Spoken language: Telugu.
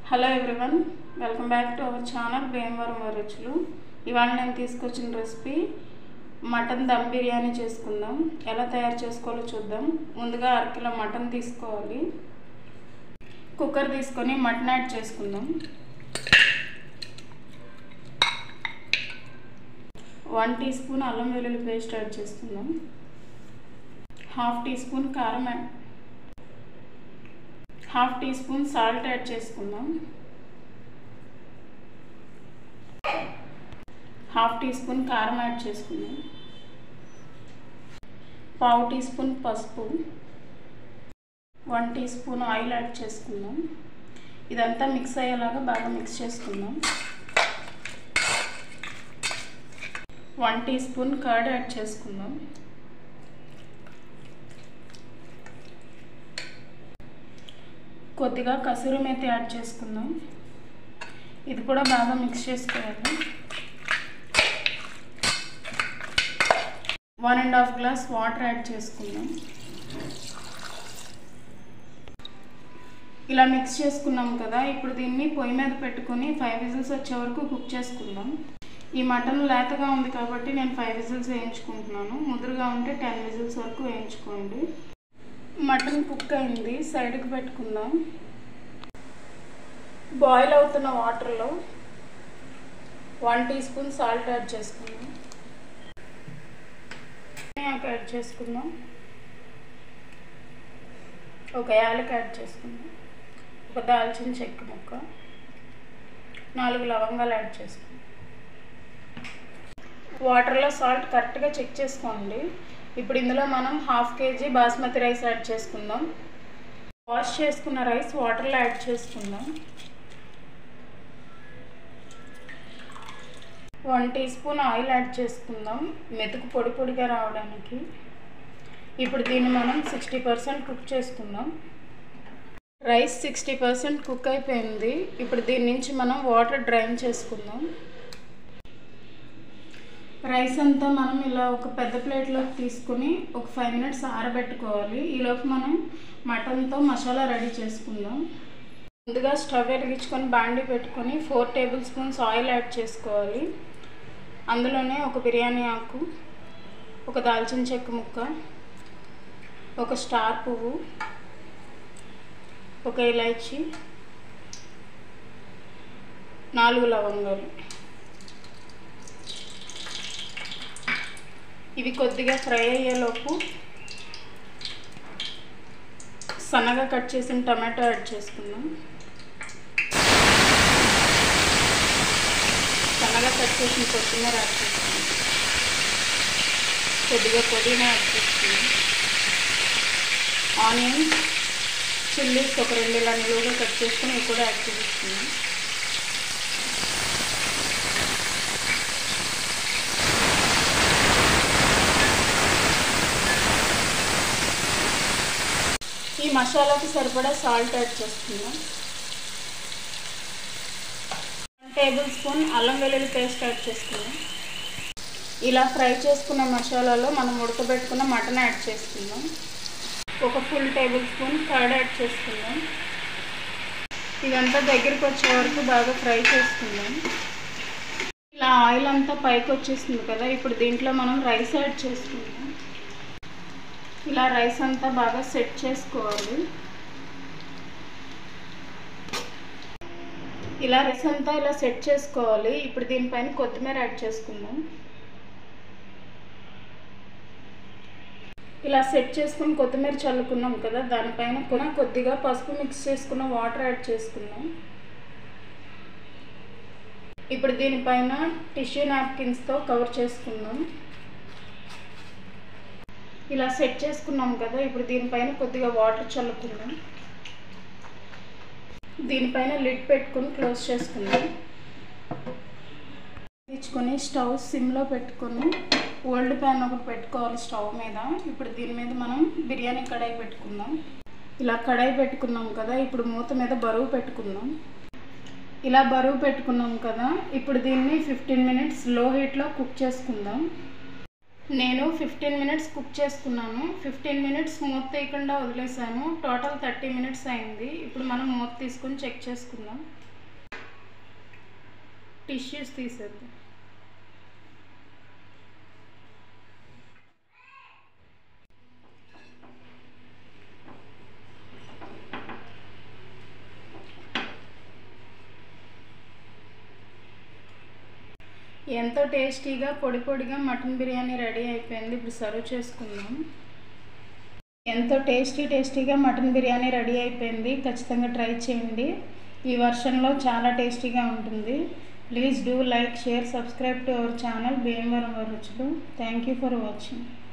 hello everyone welcome back to our channel Bhimavaram రుచులు ఇవాళ నేను తీసుకొచ్చిన రెసిపీ మటన్ దమ్ బిర్యానీ చేసుకుందాం ఎలా తయారు చేసుకోవాలో చూద్దాం ముందుగా అరకిలో మటన్ తీసుకోవాలి కుక్కర్ తీసుకొని మటన్ యాడ్ చేసుకుందాం వన్ టీ స్పూన్ అల్లం వెల్లుల్లి పేస్ట్ యాడ్ చేసుకుందాం హాఫ్ టీ స్పూన్ కారం add half teaspoon salt add చేసుకుందాం హాఫ్ టీ స్పూన్ కారం యాడ్ చేసుకుందాం పావు టీ స్పూన్ పసుపు one teaspoon oil add చేసుకుందాం ఇదంతా మిక్స్ అయ్యేలాగా బాగా మిక్స్ చేసుకుందాం one teaspoon curd add చేసుకుందాం కొద్దిగా కసూరి మేతి యాడ్ చేసుకుందాం ఇది కూడా బాగా మిక్స్ చేసుకోవాలి one and half glass water add చేసుకుందాం ఇలా మిక్స్ చేసుకున్నాం కదా ఇప్పుడు దీన్ని పొయ్యి మీద పెట్టుకొని ఫైవ్ విజిల్స్ వచ్చే వరకు కుక్ చేసుకుందాం ఈ మటన్ లేతగా ఉంది కాబట్టి నేను ఫైవ్ విజిల్స్ వేయించుకుంటున్నాను ముదురుగా ఉంటే టెన్ విజిల్స్ వరకు వేయించుకోండి మటన్ కుక్ అయింది సైడ్కి పెట్టుకుందాం బాయిల్ అవుతున్న వాటర్లో one teaspoon salt add చేసుకుందాం యాడ్ చేసుకుందాం ఒక యాలక్ యాడ్ చేసుకుందాం ఒక దాల్చిన చెక్క ముక్క నాలుగు లవంగాలు యాడ్ చేసుకుందాం వాటర్లో సాల్ట్ కరెక్ట్గా చెక్ చేసుకోండి ఇప్పుడు ఇందులో మనం half KG basmati rice add చేసుకుందాం వాష్ చేసుకున్న రైస్ వాటర్లో యాడ్ చేసుకుందాం one teaspoon oil add చేసుకుందాం మెతుకు పొడి పొడిగా రావడానికి ఇప్పుడు దీన్ని మనం సిక్స్టీ పర్సెంట్ కుక్ చేసుకుందాం రైస్ సిక్స్టీ పర్సెంట్ కుక్ అయిపోయింది ఇప్పుడు దీని నుంచి మనం వాటర్ డ్రైన్ చేసుకుందాం రైస్ అంతా మనం ఇలా ఒక పెద్ద ప్లేట్లోకి తీసుకుని ఒక ఫైవ్ మినిట్స్ ఆరబెట్టుకోవాలి ఈలోపు మనం మటన్తో మసాలా రెడీ చేసుకుందాం ముందుగా స్టవ్ వెలిగించుకొని బాండి పెట్టుకొని four tablespoons oil add చేసుకోవాలి అందులోనే ఒక బిర్యానీ ఆకు ఒక దాల్చిన చెక్క ముక్క ఒక స్టార్ పువ్వు ఒక ఇలాచి నాలుగు లవంగాలు ఇవి కొద్దిగా ఫ్రై అయ్యేలోపు సన్నగా కట్ చేసిన టమాటో యాడ్ చేసుకుందాం సన్నగా కట్ చేసిన కొత్తిమీర యాడ్ చేసుకుందాం కొద్దిగా పుదీనా యాడ్ చేసుకుందాం ఆనియన్స్ చిల్లీస్ ఒక రెండు ఇలా నిలువుగా కట్ చేసుకుని ఇవి కూడా యాడ్ చేసుకుందాం ఈ మసాలాకి సరిపడా సాల్ట్ యాడ్ చేసుకుందాం వన్ టేబుల్ స్పూన్ అల్లం వెల్లుల్లి పేస్ట్ యాడ్ చేసుకుందాం ఇలా ఫ్రై చేసుకున్న మసాలాలో మనం ఉడకబెట్టుకున్న మటన్ యాడ్ చేసుకుందాం ఒక full tablespoon curd add చేసుకుందాం ఇదంతా దగ్గరికి వచ్చే వరకు బాగా ఫ్రై చేసుకుందాం ఇలా ఆయిల్ అంతా పైకి వచ్చేస్తుంది కదా ఇప్పుడు దీంట్లో మనం రైస్ యాడ్ చేసుకుందాం ఇలా రైస్ అంతా బాగా సెట్ చేసుకోవాలి ఇలా రైస్ అంతా ఇలా సెట్ చేసుకోవాలి ఇప్పుడు దీనిపైన కొత్తిమీర యాడ్ చేసుకుందాం ఇలా సెట్ చేసుకుని కొత్తిమీర చల్లుకున్నాం కదా దానిపైన కూడా కొద్దిగా పసుపు మిక్స్ చేసుకున్న వాటర్ యాడ్ చేసుకుందాం ఇప్పుడు దీనిపైన టిష్యూ నాప్కిన్స్తో కవర్ చేసుకుందాం ఇలా సెట్ చేసుకున్నాం కదా ఇప్పుడు దీనిపైన కొద్దిగా వాటర్ చల్లుకుందాం దీనిపైన లిడ్ పెట్టుకుని క్లోజ్ చేసుకుందాం తెచ్చుకొని స్టవ్ సిమ్లో పెట్టుకొని ఓల్డ్ ప్యాన్ ఒకటి పెట్టుకోవాలి స్టవ్ మీద ఇప్పుడు దీని మీద మనం బిర్యానీ కడాయి పెట్టుకుందాం ఇలా కడాయి పెట్టుకున్నాం కదా ఇప్పుడు మూత మీద బరువు పెట్టుకుందాం ఇలా బరువు పెట్టుకున్నాం కదా ఇప్పుడు దీన్ని ఫిఫ్టీన్ మినిట్స్ లో హీట్లో కుక్ చేసుకుందాం నేను ఫిఫ్టీన్ మినిట్స్ కుక్ చేసుకున్నాను ఫిఫ్టీన్ మినిట్స్ మూత తీయకుండా వదిలేసాను టోటల్ థర్టీ మినిట్స్ అయింది ఇప్పుడు మనం మూత తీసుకొని చెక్ చేసుకుందాం టిష్యూస్ తీసేద్దాం ఎంతో టేస్టీగా పొడి పొడిగా మటన్ బిర్యానీ రెడీ అయిపోయింది ఇప్పుడు సర్వ్ చేసుకుందాం ఎంతో టేస్టీ టేస్టీగా మటన్ బిర్యానీ రెడీ అయిపోయింది ఖచ్చితంగా ట్రై చేయండి ఈ వర్షన్లో చాలా టేస్టీగా ఉంటుంది please do like share subscribe to our channel Bhimavaram Ruchulu thank you for watching